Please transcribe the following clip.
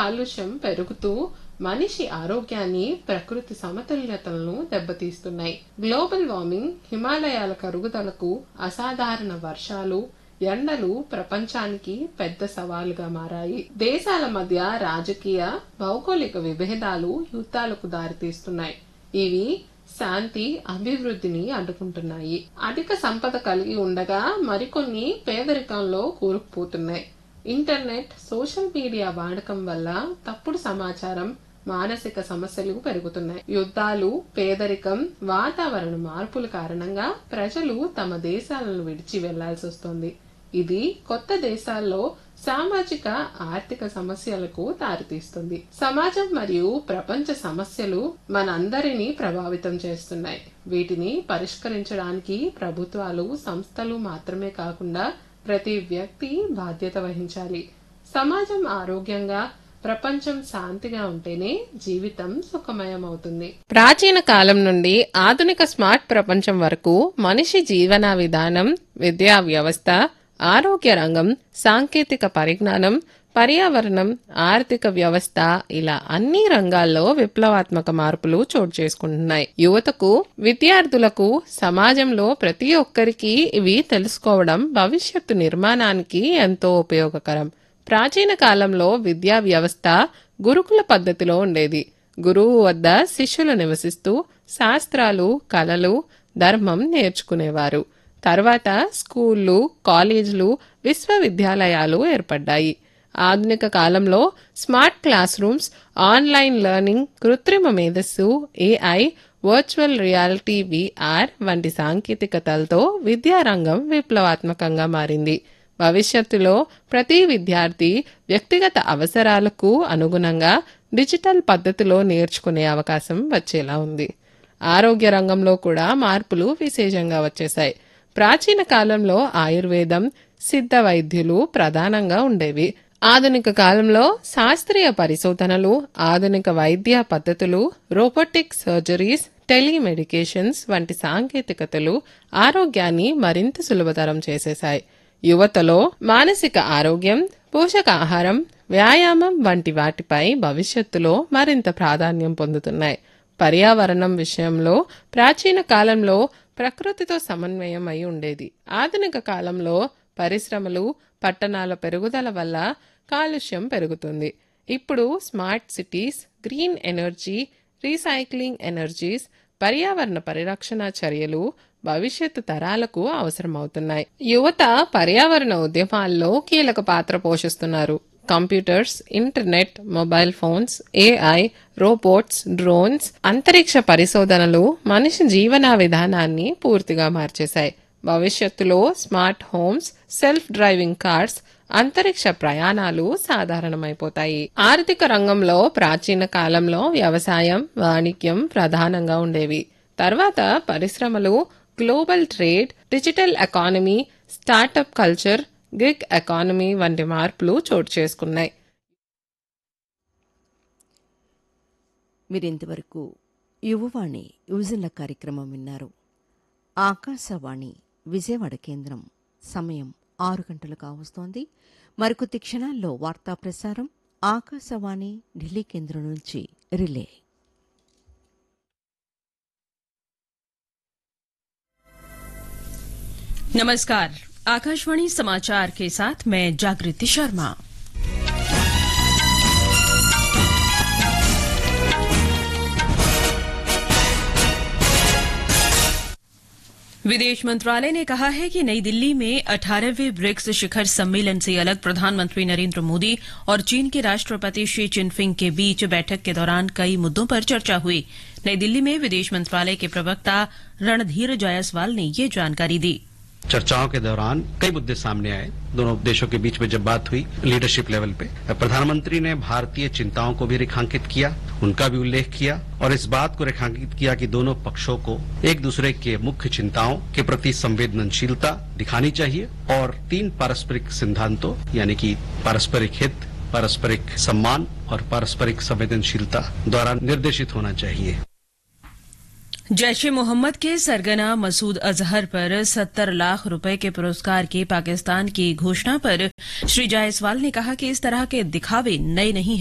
కాలుష్యం పెరుగుతూ మనిషి ఆరోగ్యాన్ని ప్రకృతి సమతుల్యతలను దెబ్బతీస్తున్నాయి గ్లోబల్ వార్మింగ్ హిమాలయాల కరుగుదలకు అసాధారణ వర్షాలు ఎండలు ప్రపంచానికి పెద్ద సవాలుగా మారాయి దేశాల మధ్య రాజకీయ భౌగోళిక విభేదాలు యుద్ధాలకు దారితీస్తున్నాయి ఇవి శాంతి అభివృద్ధిని అడ్డుకుంటున్నాయి అధిక సంపద కలిగి ఉండగా మరికొన్ని పేదరికంలో కూరుకుపోతున్నాయి ఇంటర్నెట్ సోషల్ మీడియా వాడకం వల్ల తప్పుడు సమాచారం మానసిక సమస్యలు పెరుగుతున్నాయి యుద్ధాలు పేదరికం వాతావరణ మార్పుల కారణంగా ప్రజలు తమ దేశాలను విడిచి వెళ్లాల్సి వస్తుంది ఇది కొత్త దేశాల్లో సామాజిక ఆర్థిక సమస్యలకు దారితీస్తుంది సమాజం మరియు ప్రపంచ సమస్యలు మనందరినీ ప్రభావితం చేస్తున్నాయి వీటిని పరిష్కరించడానికి ప్రభుత్వాలు సంస్థలు మాత్రమే కాకుండా ప్రతి వ్యక్తి బాధ్యత వహించాలి సమాజం ఆరోగ్యంగా ప్రపంచం శాంతిగా ఉంటేనే జీవితం సుఖమయం అవుతుంది ప్రాచీన కాలం నుండి ఆధునిక స్మార్ట్ ప్రపంచం వరకు మనిషి జీవన విధానం విద్యా వ్యవస్థ ఆరోగ్య రంగం సాంకేతిక పరిజ్ఞానం పర్యావరణం ఆర్థిక వ్యవస్థ ఇలా అన్ని రంగాల్లో విప్లవాత్మక మార్పులు చోటు చేసుకుంటున్నాయి యువతకు విద్యార్థులకు సమాజంలో ప్రతి ఒక్కరికి ఇవి తెలుసుకోవడం భవిష్యత్తు నిర్మాణానికి ఎంతో ఉపయోగకరం ప్రాచీన కాలంలో విద్యా వ్యవస్థ గురుకుల పద్ధతిలో ఉండేది గురువు వద్ద శిష్యులు నివసిస్తూ శాస్త్రాలు కళలు ధర్మం నేర్చుకునేవారు తర్వాత స్కూళ్లు కాలేజీలు విశ్వవిద్యాలయాలు ఏర్పడ్డాయి ఆధునిక కాలంలో smart class rooms online learning కృత్రిమ మేధస్సు ఏఐ వర్చువల్ రియాలిటీ విఆర్ వంటి సాంకేతికతలతో విద్యారంగం విప్లవాత్మకంగా మారింది భవిష్యత్తులో ప్రతి విద్యార్థి వ్యక్తిగత అవసరాలకు అనుగుణంగా డిజిటల్ పద్ధతిలో నేర్చుకునే అవకాశం వచ్చేలా ఉంది ఆరోగ్య రంగంలో కూడా మార్పులు విశేషంగా వచ్చేశాయి ప్రాచీన కాలంలో ఆయుర్వేదం సిద్ధ వైద్యులు ప్రధానంగా ఉండేవి ఆధునిక కాలంలో శాస్త్రీయ పరిశోధనలు ఆధునిక వైద్య పద్ధతులు రోబోటిక్ సర్జరీస్ టెలిమెడికేషన్స్ వంటి సాంకేతికతలు ఆరోగ్యాన్ని మరింత సులభతరం చేసేశాయి యువతలో మానసిక ఆరోగ్యం పోషకాహారం వ్యాయామం వంటి వాటిపై భవిష్యత్తులో మరింత ప్రాధాన్యం పొందుతున్నాయి పర్యావరణం విషయంలో ప్రాచీన కాలంలో ప్రకృతితో సమన్వయం అయి ఉండేది ఆధునిక కాలంలో పరిశ్రమలు పట్టణాల పెరుగుదల వల్ల కాలుష్యం పెరుగుతుంది ఇప్పుడు smart cities green energy recycling energies పర్యావరణ పరిరక్షణ చర్యలు భవిష్యత్తు తరాలకు అవసరమవుతున్నాయి యువత పర్యావరణ ఉద్యమాల్లో కీలక పాత్ర పోషిస్తున్నారు computers internet mobile phones AI robots drones అంతరిక్ష పరిశోధనలు మనిషి జీవన విధానాన్ని పూర్తిగా మార్చేశాయి భవిష్యత్తులో smart homes self driving cars అంతరిక్ష ప్రయాణాలు సాధారణమైపోతాయి ఆర్థిక రంగంలో ప్రాచీన కాలంలో వ్యవసాయం వాణిజ్యం ప్రధానంగా ఉండేవి తర్వాత పరిశ్రమలు global trade digital economy startup culture gig economy వంటి మార్పులు చోటు చేసుకున్నాయి మీరింతవరకు యువవాణి యువజనుల కార్యక్రమం విన్నారు ఆకాశవాణి విజయవాడ కేంద్రం సమయం ఆరు గంటలు కావస్తోంది మరికొద్ది క్షణాల్లో వార్తా ప్రసారం ఆకాశవాణి ఢిల్లీ కేంద్రం నుంచి రిలే नमस्कार आकाशवाणी समाचार के साथ मैं जागृति शर्मा विदेश मंत्रालय ने कहा है कि नई दिल्ली में 18वें ब्रिक्स शिखर सम्मेलन से अलग प्रधानमंत्री नरेंद्र मोदी और चीन के राष्ट्रपति शी चिनफिंग के बीच बैठक के दौरान कई मुद्दों पर चर्चा हुई नई दिल्ली में विदेश मंत्रालय के प्रवक्ता रणधीर जायसवाल ने ये जानकारी दी चर्चाओं के दौरान कई मुद्दे सामने आए दोनों देशों के बीच में जब बात हुई लीडरशिप लेवल पे प्रधानमंत्री ने भारतीय चिंताओं को भी रेखांकित किया उनका भी उल्लेख किया और इस बात को रेखांकित किया कि दोनों पक्षों को एक दूसरे के मुख्य चिंताओं के प्रति संवेदनशीलता दिखानी चाहिए और तीन पारस्परिक सिद्धांतों यानी कि पारस्परिक हित पारस्परिक सम्मान और पारस्परिक संवेदनशीलता द्वारा निर्देशित होना चाहिए जैश ए मोहम्मद के सरगना मसूद अजहर पर सत्तर लाख रुपए के पुरस्कार की पाकिस्तान की घोषणा पर श्री जायसवाल ने कहा कि इस तरह के दिखावे नए नहीं हैं